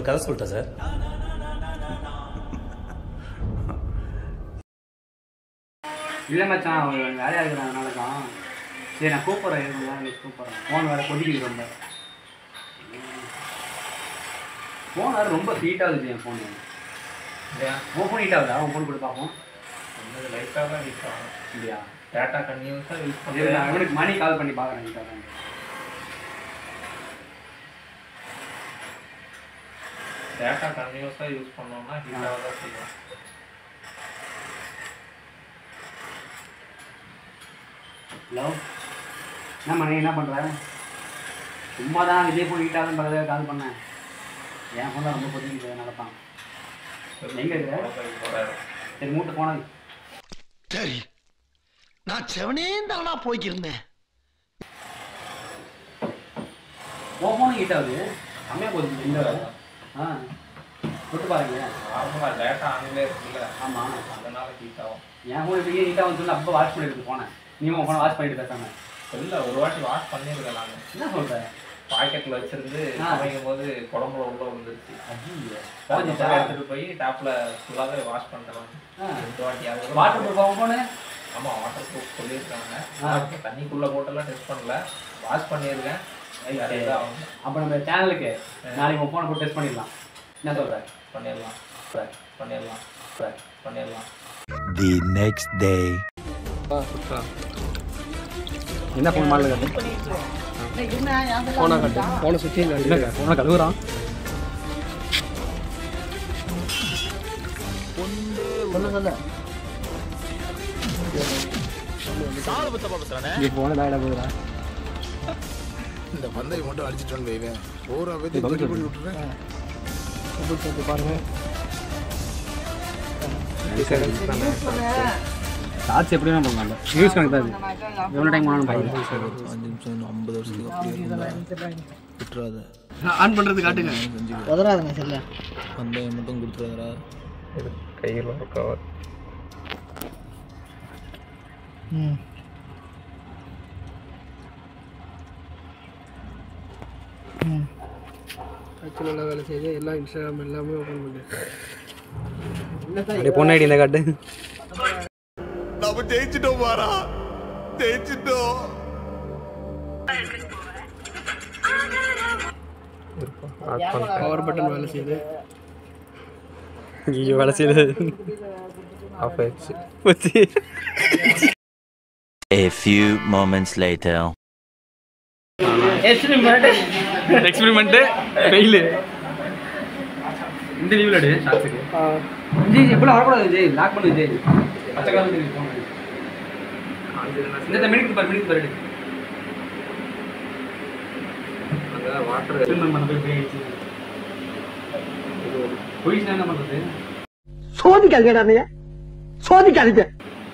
ஒரு கதை சொல்லிட்டேன் சார் இல்லை மச்சான் அவன் வேலையாக இருக்கிறாங்கனால தான் சரி நான் கூப்பிட்றேன் இருங்க கூப்பிட்றேன் ஃபோன் வேறு கொதிக்குது ரொம்ப ஃபோன் வேறு ரொம்ப ஹீட் ஆகுது என் ஃபோனு இல்லையா உன் ஃபோன் ஹீட் ஆகுதா உன் ஃபோன் கொடுத்து பார்ப்போம் என்னது லைட்டாக தான் யூஸ் ஆகும் இல்லையா டேட்டா கன்யூஸாக யூஸ் சரி நான் பண்ணுறேன் அவனுக்கு மணி கால் பண்ணி பார்க்குறேன் ஹீட் ஆகுது டேட்டா கன்யூஸாக யூஸ் பண்ணோம்னா ஹீட்டாக தான் செய்யும் ஹலோ என்ன மணி என்ன பண்ணுற சும்மா தான் விஜய் ஃபோன் ஹீட் ஆகுதுன்றதை கால் பண்ணேன் என் ஃபோன் தான் ரொம்ப கொதிக்குது அதனால தான் எங்க இருக்கிற? போகிறாரு சரி மூட்டை ஃபோனை சரி நான் செவனே தானா போய்க்கிருந்தேன் உன் ஃபோனும் ஹீட் ஆகுது செம்மையாக போகுது இந்த ஆ விட்டு பாருங்க நார்மலாக டேட்டா ஆன்லேயே இருக்குல்ல ஆமாம் அதனால ஹீட் ஆகும் என் ஃபோன் இப்படியே ஹீட் ஆகும்னு சொல்லி அப்போ வாஷ் பண்ணிட்டு போனேன் நீ உன் ஃபோனை வாஷ் பண்ணிட்டு பேசாம இல்லை ஒரு வாட்டி வாஷ் பண்ணியிருக்கேன் நான் என்ன சொல்ற பாக்கெட்டில் வச்சிருந்து ஆ. சமைக்கும் போது குழம்புல உள்ள வந்துருச்சு ஐயோ போஞ்சிச்சா எடுத்துட்டு போய் டேப்ல ஃபுல்லாகவே வாஷ் பண்ணிட்டேன் ஆ. ரெண்டு வாட்டி அது வாட்டர் ப்ரூஃப் உன் ஃபோனு ஆமாம் வாட்டர் ப்ரூஃப் சொல்லியிருக்காங்க ஆ. நான் தண்ணிக்குள்ளே போட்டெல்லாம் டெஸ்ட் பண்ணல வாஷ் பண்ணியிருக்கேன் அது இதாக ஆகும் அப்போ நம்ம சேனலுக்கு நாளைக்கு உன் ஃபோனை போட்டு டெஸ்ட் பண்ணிடலாம் என்ன சொல்ற பண்ணிடலாம் பண்ணிடலாம் பண்ணிடலாம் தி நெக்ஸ்ட் டே என்ன ஃபோன் மாடல் கட்டு ஃபோனை கட்டு ஃபோனை சுற்றி இல்லைங்க ஃபோனை கழுவுறான் இங்கே ஃபோனை தான் இடம் போகுதுடா இந்த பந்தயம் மட்டும் அடிச்சிட்டோன்னு வைவேன் பூரா பேத்தி தூக்கி போட்டு விட்டுறேன் பாருங்க சார்ஜ் எப்படி வேணா பண்ணலாம் நியூஸ் கணக்கு தான் இது எவ்வளோ டைம் ஆனாலும் பாருங்க அஞ்சு நிமிஷம் ஐம்பது வருஷத்துக்கு அப்படியே விட்டுறாத ஆன் பண்ணுறது காட்டுங்க உதறாதுங்க சரியா பந்தயம் மட்டும் கொடுத்துறாதா கையில் ஒரு கவர் ம் ம் நல்லா வேலை செய்யுது எல்லாம் இன்ஸ்டாகிராம் எல்லாமே ஓப்பன் பண்ணு அப்படியே பொண்ணு ஐடி இந்த காட்டு நம்ம ஜெயிச்சிட்டோம் பாரா ஜெயிச்சிட்டோம் பவர் பட்டன் வேலை செய்யுது ஐயோ வேலை செய்யுது ஆஃப் ஆயிடுச்சு A few moments later. Experiment fail இந்த லீவில் எடு ஷார்ட்ஸுக்கு விஜய் எப்படிலாம் வரக்கூடாது விஜய் லாக் பண்ணு விஜய் பச்சை கலர் இந்த மினிட் பாரு மினிட் பாரு வாட்டர் எக்ஸ்பெரிமெண்ட் பண்ண போய் போயிடுச்சு போயிடுச்சுன்னா என்ன பண்ணுறது சோதிக்காதீங்கடா நீ சோதிக்காதீங்க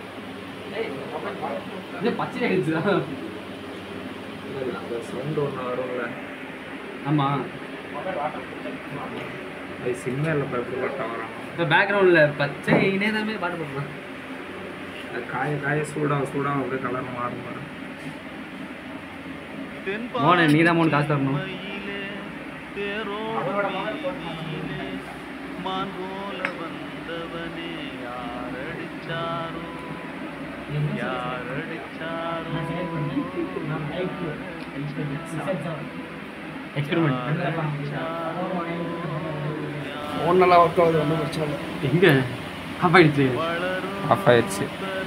இதே பச்சை ஆகிடுச்சுதான் அந்த சவுண்டு ஒன்று வரும்ல ஆமாம் அது சிக்னலில் பயப்படப்பட்ட வரும் இப்போ பேக்ரவுண்டில் பச்சை இணையதமே பாட்டு போடுறான் அது காய காய சூடாக சூடாக அப்படியே கலர் மாறும் மாறும் மோனே நீ தான் மோன் காசு தரணும் ஃபோன் நல்லா ஒர்க் ஆகுது ஒன்றும் பிரச்சனை இல்லை எங்கே ஆஃப் ஆயிடுச்சு ஆஃப் ஆயிடுச்சு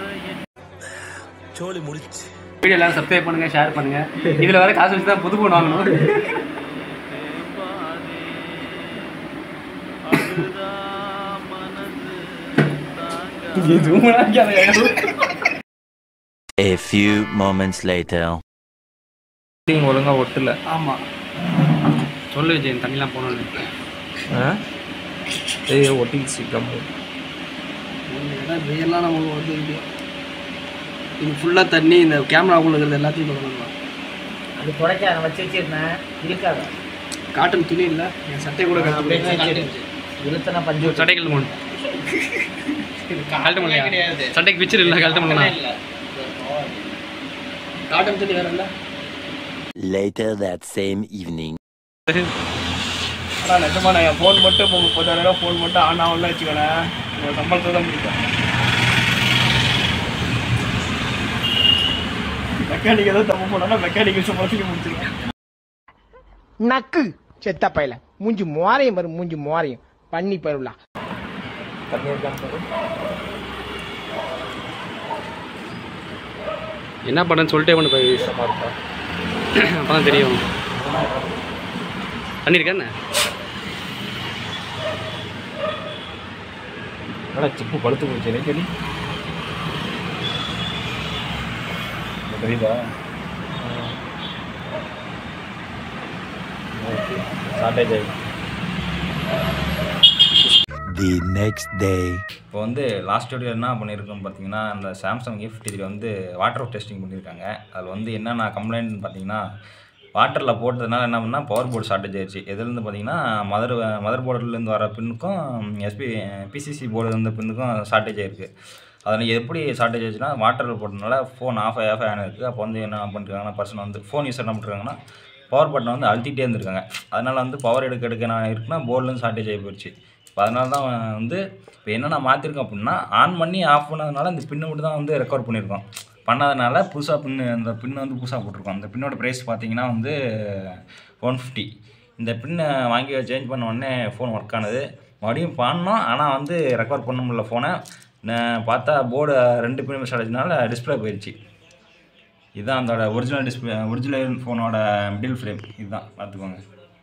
சோழி முடிச்சு வீடியோ எல்லாரும் சப்ஸ்கிரைப் பண்ணுங்க ஷேர் பண்ணுங்க இதுல வர காசு வச்சு தான் புது ஃபோன் வாங்கணும் இங்க zoom எல்லாம் வைக்காத. A few moments later. ஒழுங்கா ஒட்டல ஆமா சொல்லு விஜய் தண்ணிலாம் போனோன்னு ஏய் ஒட்டிச்சு கம்மு ரியலாக நமக்கு வந்து இது இது ஃபுல்லாக தண்ணி இந்த கேமராக்குள்ள இருக்கிறது எல்லாத்தையும் பார்க்கணும் அது குறைக்க அதை வச்சு வச்சிருந்தேன் இருக்காது காட்டன் துணி இல்லை என் சட்டை கூட அப்படியே கட்டு வச்சு இழுத்தனா பஞ்சு சட்டைகள் போன் கழட்ட முடியல சட்டைக்கு பிச்சர் இல்லை கழட்ட முடியல காட்டன் துணி வேற இல்லை Later that same evening. நான் நிஜமா நான் என் ஃபோன் மட்டும் இப்போ முப்பதாயிரம் ஃபோன் மட்டும் ஆன் ஆகல வச்சுக்கோனேன் உங்கள் சம்பளத்தை தான் முடிப்பேன் மெக்கானிக் ஏதோ தப்பு பண்ணா மெக்கானிக் சம்பளத்துக்கு முடிச்சிருக்கேன் நக்கு செத்த பையல மூஞ்சி மோரையும் வரும் மூஞ்சி மோரையும் பண்ணி பருவலா தண்ணி இருக்கான்னு பாரு. என்ன பண்ணேன்னு சொல்லிட்டே கொண்டு போய் சுத்தமா இருக்கா? அப்போ தான் தெரியும் தண்ணி இருக்கா என்ன என்னடா சிப்பு பழுத்து போச்சு நீ சொல்லி தெரியுதா ஷார்ட்டேஜ் ஆகி The next day. இப்போ வந்து லாஸ்ட் வீடியோ என்ன பண்ணியிருக்கோம்னு பார்த்தீங்கன்னா அந்த சாம்சங் ஏ ஃபிஃப்டி த்ரீ வந்து வாட்டர் டெஸ்டிங் பண்ணியிருக்காங்க அதில் வந்து என்னென்ன கம்ப்ளைண்ட் பார்த்தீங்கன்னா வாட்டரில் போட்டதுனால என்ன பண்ணால் பவர் போர்டு ஷார்ட்டேஜ் ஆயிடுச்சு எதுலேருந்து பார்த்தீங்கன்னா மதர் மதர் போர்டுலேருந்து வர பின்னுக்கும் எஸ்பி பிசிசி போர்டு இருந்த பின்னுக்கும் ஷார்ட்டேஜ் ஆயிருக்கு அதில் எப்படி ஷார்ட்டேஜ் ஆச்சுன்னா வாட்டரில் போட்டதுனால ஃபோன் ஆஃப் ஆகி ஆஃப் ஆகி இருக்குது அப்போ வந்து என்ன பண்ணிருக்காங்கன்னா பர்சன் வந்து ஃபோன் யூஸ் என்ன பண்ணிருக்காங்கன்னா பவர் பட்டனை வந்து அழுத்திட்டே இருந்திருக்காங்க அதனால் வந்து பவர் எடுக்க எடுக்க என்ன இருக்குன்னா போர்ட்லேருந்து ஷார்ட்டேஜ் ஆகி போயிடுச்சு இப்போ அதனால தான் வந்து இப்போ என்ன நான் மாற்றிருக்கேன் அப்படின்னா ஆன் பண்ணி ஆஃப் பண்ணதுனால இந்த பின்னை மட்டும் தான் வந்து ரெக்கவர் பண்ணியிருக்கோம் பண்ணாதனால புதுசாக பின்னு அந்த பின்னை வந்து புதுசாக போட்டிருக்கோம் அந்த பின்னோட ப்ரைஸ் பார்த்தீங்கன்னா வந்து ஒன் ஃபிஃப்டி இந்த பின்னை வாங்கி சேஞ்ச் பண்ண உடனே ஃபோன் ஒர்க் ஆனது மறுபடியும் பண்ணோம் ஆனால் வந்து ரெக்கவர் பண்ண முடியல ஃபோனை நான் பார்த்தா போர்டு ரெண்டு பின் மிஸ் ஆனதுனால டிஸ்பிளே போயிடுச்சு இதுதான் அதோட ஒரிஜினல் டிஸ்பிளே ஒரிஜினல் ஃபோனோட மிடில் ஃப்ரேம் இதுதான் பார்த்துக்கோங்க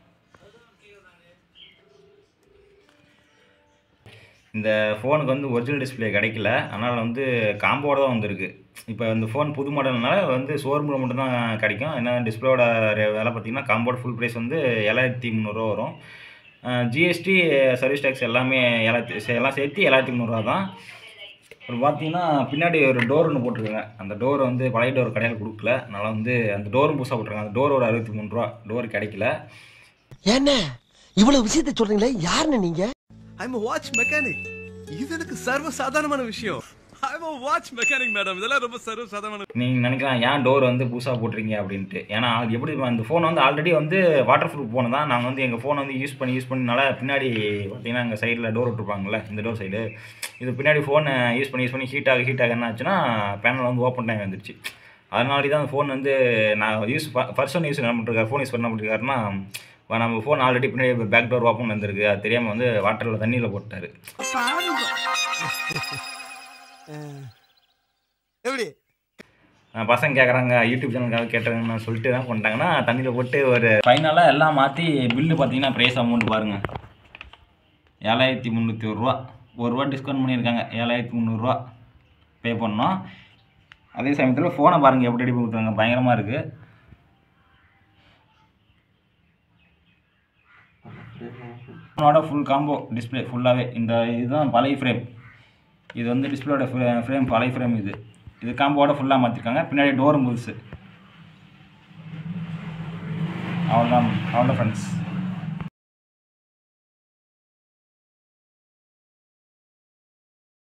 இந்த ஃபோனுக்கு வந்து ஒரிஜினல் டிஸ்பிளே கிடைக்கல அதனால் வந்து காம்போட தான் வந்திருக்கு இப்போ இந்த ஃபோன் புது மாடல்னால வந்து ஷோரூமில் மட்டும்தான் கிடைக்கும் ஏன்னா டிஸ்பிளேவோட விலை பார்த்தீங்கன்னா காம்போட ஃபுல் ப்ரைஸ் வந்து ஏழாயிரத்தி முந்நூறுரூவா வரும் ஜிஎஸ்டி சர்வீஸ் டேக்ஸ் எல்லாமே ஏழாயிரத்தி எல்லாம் சேர்த்து ஏழாயிரத்தி முந்நூறுரூவா தான் அப்புறம் பார்த்தீங்கன்னா பின்னாடி ஒரு டோர் ஒன்று போட்டிருக்காங்க அந்த டோர் வந்து பழைய டோர் கடையில் கொடுக்கல அதனால் வந்து அந்த டோரும் புதுசாக போட்டிருக்காங்க அந்த டோர் ஒரு அறுபத்தி மூணு ரூபா டோர் கிடைக்கல என்ன இவ்வளவு விஷயத்தை சொல்றீங்களே யாருன்னு நீங்க ஐம் வாட்ச் மெக்கானிக் இது எனக்கு சர்வ சாதாரணமான விஷயம் ஐம் வாட்ச் மெக்கானிக் மேடம் இதெல்லாம் ரொம்ப சர்வ சாதாரணமான நீங்கள் நினைக்கலாம் ஏன் டோர் வந்து புதுசாக போட்டிருக்கீங்க அப்படின்ட்டு ஏன்னா அது எப்படி அந்த ஃபோன் வந்து ஆல்ரெடி வந்து வாட்டர் ப்ரூஃப் ஃபோன் தான் நாங்கள் வந்து எங்கள் ஃபோனை வந்து யூஸ் பண்ணி யூஸ் பண்ணனால பின்னாடி பார்த்தீங்கன்னா எங்கள் சைடில் டோர் விட்டுருப்பாங்கல்ல இந்த டோர் சைடு இது பின்னாடி ஃபோனை யூஸ் பண்ணி யூஸ் பண்ணி ஹீட் ஆக ஹீட் ஆக என்ன ஆச்சுன்னா பேனல் வந்து ஓப்பன் டைம் வந்துருச்சு அதனால தான் அந்த ஃபோன் வந்து நான் யூஸ் பர்சன் யூஸ் என்ன பண்ணிருக்காரு ஃபோன் யூஸ் பண்ண பண்ணிருக்காருன்னா நம்ம ஃபோன் ஆல்ரெடி பின்னாடி பேக் டோர் ஓப்பன் வந்திருக்கு அது தெரியாமல் வந்து வாட்டரில் தண்ணியில் போட்டார் எப்படி அஹ் பசங்க கேட்குறாங்க யூடியூப் சேனலுக்காக கேட்டாங்கன்னு சொல்லிட்டு என்ன பண்ணிட்டாங்கன்னா தண்ணியில் போட்டு ஒரு ஃபைனலாக எல்லாம் மாற்றி பில்லு பார்த்தீங்கன்னா ப்ரைஸ் அமௌண்ட் பாருங்கள் ஏழாயிரத்தி முந்நூற்றி ஒரு ரூபா ஒரு ரூபா டிஸ்கவுண்ட் பண்ணியிருக்காங்க ஏழாயிரத்தி முந்நூறுரூவா பே பண்ணோம் அதே சமயத்தில் ஃபோனை பாருங்கள் எப்படி ரெடி பண்ணி கொடுத்தாங்க பயங்கரமாக இருக்குது ஃபோனோட ஃபுல் காம்போ டிஸ்பிளே ஃபுல்லாகவே இந்த இதுதான் பழைய ஃப்ரேம் இது வந்து டிஸ்பிளேயோட ஃப்ரேம் பழைய ஃப்ரேம் இது இது காம்போட ஃபுல்லாக மாற்றிருக்காங்க பின்னாடி டோரும் புதுசு அவ்வளோதான் அவ்வளோ ஃப்ரெண்ட்ஸ்